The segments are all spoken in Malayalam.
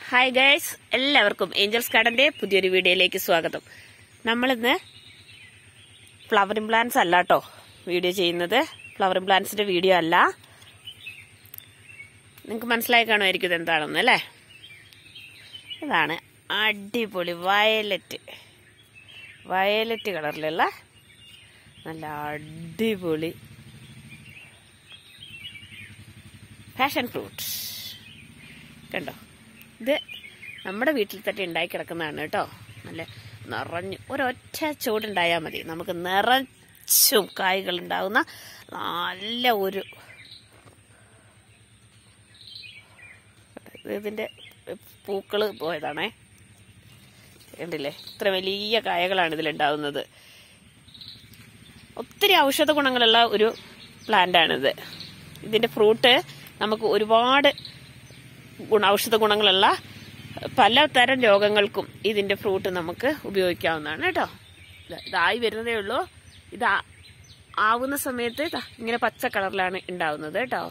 ഹായ് ഗൈസ് എല്ലാവർക്കും ഏഞ്ചൽസ് ഗാർഡന്റെ പുതിയൊരു വീഡിയോയിലേക്ക് സ്വാഗതം നമ്മളിന്ന് ഫ്ലവറിംഗ് പ്ലാന്റ്സ് അല്ല കേട്ടോ വീഡിയോ ചെയ്യുന്നത് ഫ്ലവറിംഗ് പ്ലാന്റ്സിന്റെ വീഡിയോ അല്ല നിങ്ങൾക്ക് മനസ്സിലായി കാണുമായിരിക്കും ഇത് എന്താണെന്ന് അല്ലേ ഇതാണ് അടിപൊളി വയലറ്റ് വയലറ്റ് കളറിലുള്ള നല്ല അടിപൊളി പാഷൻ ഫ്രൂട്ട് കണ്ടോ ഇത് നമ്മുടെ വീട്ടിൽ തന്നെ ഉണ്ടായി കിടക്കുന്നതാണ് കേട്ടോ നല്ല നിറഞ്ഞു ഒരൊറ്റ ചൂടുണ്ടായാൽ മതി നമുക്ക് നിറച്ചും കായ്കൾ ഉണ്ടാകുന്ന നല്ല ഒരു ഇതിന്റെ പൂക്കള് പോയതാണേ കണ്ടില്ലേ ഇത്ര വലിയ കായകളാണ് ഇതിലുണ്ടാവുന്നത് ഒത്തിരി ഔഷധ ഗുണങ്ങളുള്ള ഒരു പ്ലാന്റാണിത് ഇതിന്റെ ഫ്രൂട്ട് നമുക്ക് ഒരുപാട് ഗുണ ഔഷധ ഗുണങ്ങളുള്ള പലതരം രോഗങ്ങൾക്കും ഇതിന്റെ ഫ്രൂട്ട് നമുക്ക് ഉപയോഗിക്കാവുന്നതാണ് കേട്ടോ ഇത് ഇതായി വരുന്നതേ ഉള്ളൂ ഇത് ആ- ആവുന്ന സമയത്ത് ദാ ഇങ്ങനെ പച്ച കളറിലാണ് ഉണ്ടാവുന്നത് കേട്ടോ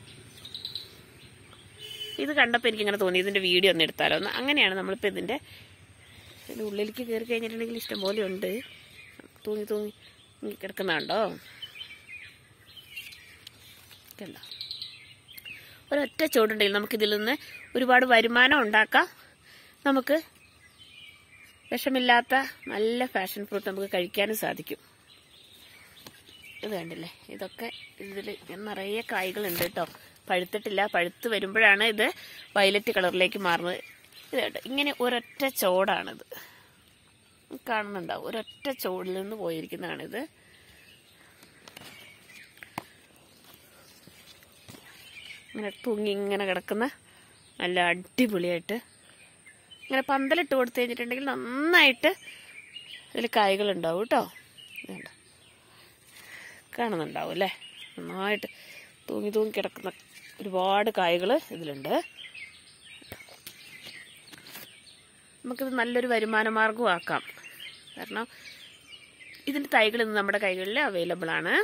ഇത് കണ്ടപ്പോൾ എനിക്ക് ഇങ്ങനെ തോന്നി ഇതിന്റെ വീഡിയോ ഒന്ന് എടുത്താലോ എന്ന് അങ്ങനെയാണ് നമ്മളിപ്പോൾ ഇതിന്റെ ഇതിന്റെ ഉള്ളിലേക്ക് കയറി കഴിഞ്ഞിട്ടുണ്ടെങ്കിൽ ഇഷ്ടംപോലെ ഉണ്ട് തൂങ്ങി തൂങ്ങി ഇങ്ങ് കിടക്കുന്നുണ്ടോ കണ്ടോ ഒരൊറ്റ ചൂടുണ്ടെങ്കിൽ നമുക്കിതിൽ നിന്ന് ഒരുപാട് വരുമാനം ഉണ്ടാക്കാം നമുക്ക് വിഷമില്ലാത്ത നല്ല ഫാഷൻ ഫ്രൂട്ട് നമുക്ക് കഴിക്കാനും സാധിക്കും ഇത് കണ്ടില്ലേ ഇതൊക്കെ ഇതിൽ നിറയെ കായ്കളുണ്ട് കേട്ടോ പഴുത്തിട്ടില്ല പഴുത്ത് വരുമ്പോഴാണ് ഇത് വയലറ്റ് കളറിലേക്ക് മാറുന്നത് ഇത് കേട്ടോ ഇങ്ങനെ ഒരൊറ്റ ചോടാണിത് കാണുന്നുണ്ടാവും ഒരൊറ്റ ചോടിൽ നിന്ന് പോയിരിക്കുന്നതാണിത് ഇങ്ങനെ തൂങ്ങി ഇങ്ങനെ കിടക്കുന്ന നല്ല അടിപൊളിയായിട്ട് ഇങ്ങനെ പന്തലിട്ട് കൊടുത്തു കഴിഞ്ഞിട്ടുണ്ടെങ്കിൽ നന്നായിട്ട് ഇതിൽ കായ്കൾ ഉണ്ടാവും കേട്ടോ വേണ്ട കാണുന്നുണ്ടാവും അല്ലേ നന്നായിട്ട് തൂങ്ങി തൂങ്ങി കിടക്കുന്ന ഒരുപാട് കായ്കൾ ഇതിലുണ്ട് നമുക്കിത് നല്ലൊരു വരുമാന മാർഗവും ആക്കാം കാരണം ഇതിൻ്റെ തൈകൾ ഇന്ന് നമ്മുടെ കൈകളിൽ അവൈലബിൾ ആണ്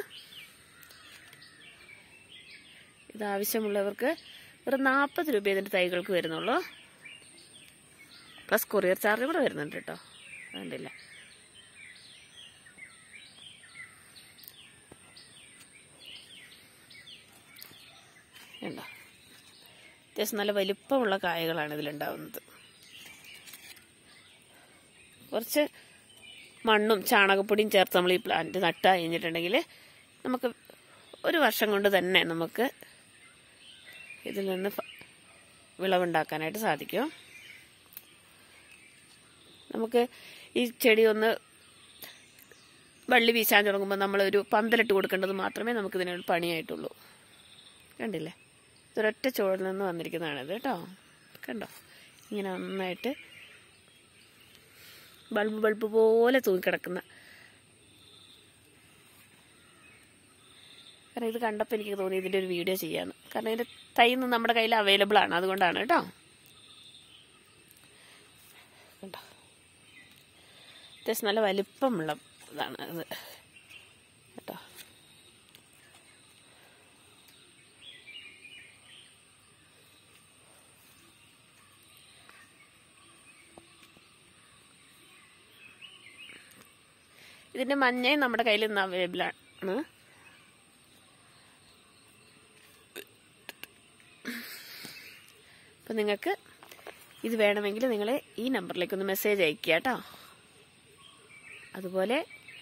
ഇത് ആവശ്യമുള്ളവർക്ക് ഒരു നാൽപ്പത് രൂപ ഇതിൻ്റെ തൈകൾക്ക് വരുന്നുള്ളൂ പ്ലസ് കൊറിയർ ചാർജ് കൂടെ വരുന്നുണ്ട് കേട്ടോ അതുകൊണ്ടില്ല കണ്ടോ അത്യാവശ്യം നല്ല വലിപ്പമുള്ള കായകളാണ് ഇതിലുണ്ടാവുന്നത് കുറച്ച് മണ്ണും ചാണകപ്പൊടിയും ചേർത്ത് നമ്മൾ ഈ പ്ലാന്റ് നട്ട് കഴിഞ്ഞിട്ടുണ്ടെങ്കിൽ നമുക്ക് ഒരു വർഷം കൊണ്ട് തന്നെ നമുക്ക് ഇതിൽ നിന്ന് ഫ- വിളവുണ്ടാക്കാനായിട്ട് സാധിക്കും നമുക്ക് ഈ ചെടി ഒന്ന് വള്ളി വീശാൻ തുടങ്ങുമ്പോൾ നമ്മളൊരു പന്തലിട്ട് കൊടുക്കേണ്ടത് മാത്രമേ നമുക്ക് ഇതിനൊരു പണിയായിട്ടുള്ളൂ കണ്ടില്ലേ ഇതൊരൊറ്റ ചുവടിൽ നിന്ന് വന്നിരിക്കുന്നതാണിത് കേട്ടോ കണ്ടോ ഇങ്ങനെ നന്നായിട്ട് ബൾബ് ബൾബ് പോലെ തൂങ്ങിക്കിടക്കുന്ന കാരണം ഇത് കണ്ടപ്പോൾ എനിക്ക് തോന്നി ഇതിൻ്റെ ഒരു വീഡിയോ ചെയ്യാന്ന് കാരണം ഇതിൻ്റെ തൈ ഒന്നും നമ്മുടെ കയ്യിൽ അവൈലബിൾ ആണ് അതുകൊണ്ടാണ് കേട്ടോ കണ്ടോ അത്യാവശ്യം നല്ല വലിപ്പമുള്ള ഇതാണ് ഇത് കേട്ടോ ഇതിന്റെ മഞ്ഞയും നമ്മുടെ കയ്യിൽ ഇന്ന് അവൈലബിൾ ആണ് അപ്പം നിങ്ങൾക്ക് ഇത് വേണമെങ്കിൽ നിങ്ങൾ ഈ നമ്പറിലേക്ക് ഒന്ന് മെസ്സേജ് അയക്കുക കേട്ടോ അതുപോലെ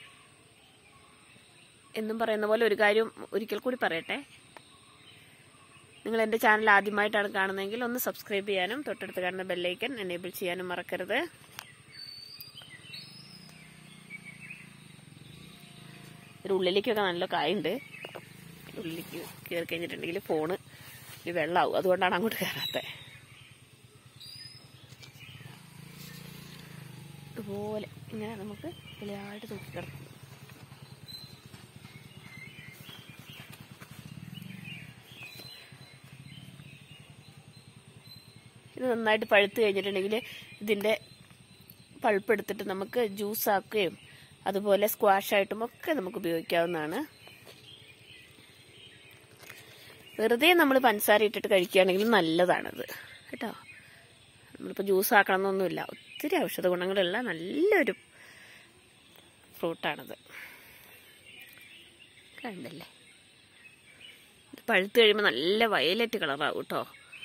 എന്നും പറയുന്ന പോലെ ഒരു കാര്യം ഒരിക്കൽ കൂടി പറയട്ടെ നിങ്ങൾ എൻ്റെ ചാനൽ ആദ്യമായിട്ടാണ് കാണുന്നതെങ്കിൽ ഒന്ന് സബ്സ്ക്രൈബ് ചെയ്യാനും തൊട്ടടുത്ത് കാണുന്ന ബെല്ലൈക്കൻ എനേബിൾ ചെയ്യാനും മറക്കരുത് ഇതിൻ്റെ ഉള്ളിലേക്കൊക്കെ നല്ല കായുണ്ട് ഉള്ളിലേക്ക് കയറി കഴിഞ്ഞിട്ടുണ്ടെങ്കിൽ ഫോണ് ഈ വെള്ളമാവും അതുകൊണ്ടാണ് അങ്ങോട്ട് കയറാത്തത് ഇതുപോലെ ഇങ്ങനെ നമുക്ക് വലിയായിട്ട് തൂക്കി കിടക്കും ഇത് നന്നായിട്ട് പഴുത്ത് കഴിഞ്ഞിട്ടുണ്ടെങ്കിൽ ഇതിൻ്റെ പൾപ്പ് എടുത്തിട്ട് നമുക്ക് ജ്യൂസ് ആക്കുകയും അതുപോലെ സ്ക്വാഷ് ആയിട്ടും ഒക്കെ നമുക്ക് ഉപയോഗിക്കാവുന്നതാണ് വെറുതെ നമ്മൾ പഞ്ചസാര ഇട്ടിട്ട് കഴിക്കുകയാണെങ്കിൽ നല്ലതാണത് കേട്ടോ നമ്മളിപ്പോൾ ജ്യൂസ് ആക്കണമെന്നൊന്നുമില്ല ഒത്തിരി ഔഷധ ഗുണങ്ങളുള്ള നല്ലൊരു ഫ്രൂട്ടാണിത് കണ്ടല്ലേ ഇത് പഴുത്ത് കഴിയുമ്പോൾ നല്ല വയലറ്റ് കളറാവും കേട്ടോ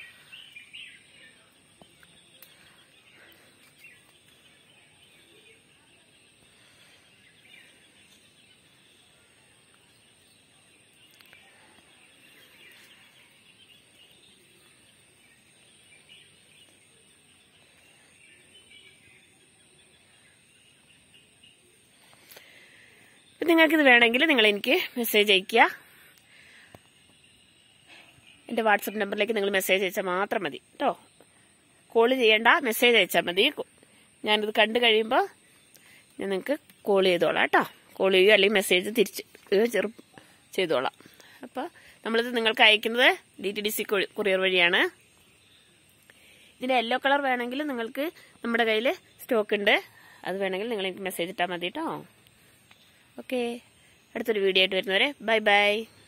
അപ്പം നിങ്ങൾക്കിത് വേണമെങ്കിൽ നിങ്ങൾ എനിക്ക് മെസ്സേജ് അയയ്ക്കുക എൻ്റെ വാട്സപ്പ് നമ്പറിലേക്ക് നിങ്ങൾ മെസ്സേജ് അയച്ചാൽ മാത്രം മതി കേട്ടോ കോൾ ചെയ്യേണ്ട മെസ്സേജ് അയച്ചാൽ മതി ഞാനിത് കണ്ടു കഴിയുമ്പോൾ ഞാൻ നിങ്ങൾക്ക് കോൾ ചെയ്തോളാം കേട്ടോ കോൾ ചെയ്യുകയോ അല്ലെങ്കിൽ മെസ്സേജ് തിരിച്ച് ചെറു ചെയ്തോളാം അപ്പോൾ നമ്മളിത് നിങ്ങൾക്ക് അയക്കുന്നത് D T D C courier വഴിയാണ് ഇതിൻ്റെ യെല്ലോ കളർ വേണമെങ്കിൽ നിങ്ങൾക്ക് നമ്മുടെ കയ്യിൽ സ്റ്റോക്ക് ഉണ്ട് അത് വേണമെങ്കിൽ നിങ്ങൾ എനിക്ക് മെസ്സേജ് ഇട്ടാൽ മതി കേട്ടോ ഓക്കെ അടുത്തൊരു വീഡിയോ ആയിട്ട് വരുന്നവരെ ബൈ ബൈ